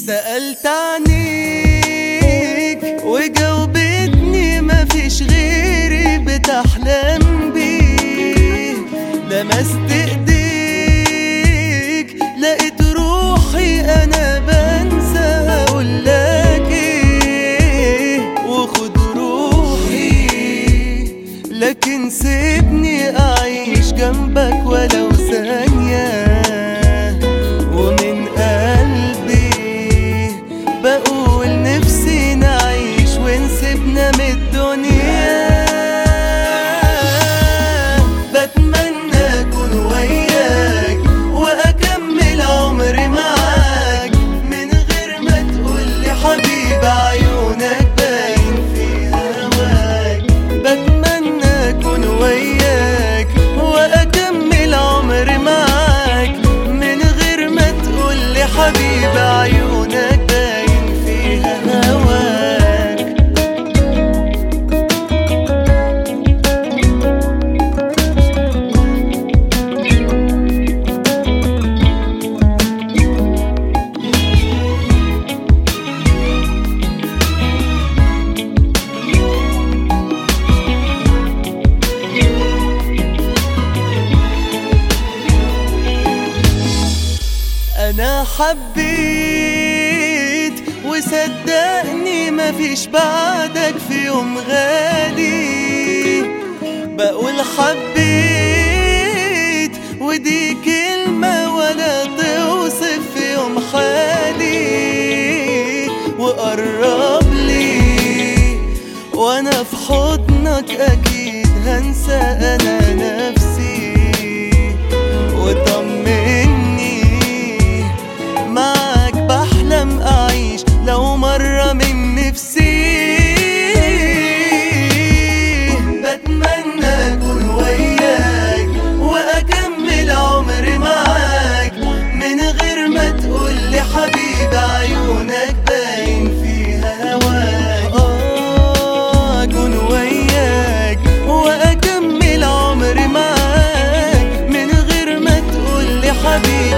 سألت عنيك وجاوبتني مفيش غيري بتحلم بيه لمست ايديك لقيت روحي انا بنسى اقولك ايه وخد روحي لكن سيبني اعيش جنبك ولو ثانيه ومن قلبي بقول نفسي نعيش ونسيبنا من الدنيا بتمنى اكون وياك واكمل عمري معاك من غير ما تقولي حبيب عيونك باين في هواك بتمنى اكون وياك واكمل عمري معاك من غير ما تقولي حبيب عيونك باين فيها هواك انا حبيت وصدقني مفيش بعدك في يوم غالي بقول حبيت ودي كلمة ولا توصف في يوم حالي وقرب لي وانا في حضنك اكيد هنسى انا نفسي وطمني معاك بحلم أعيش لو مرة من نفسي بتمنى أكون وياك وأكمل عمري معاك من غير ما تقولي حبيب عيونك باين فيها هواك آه أكون وياك وأكمل عمري معاك من غير ما تقولي حبيب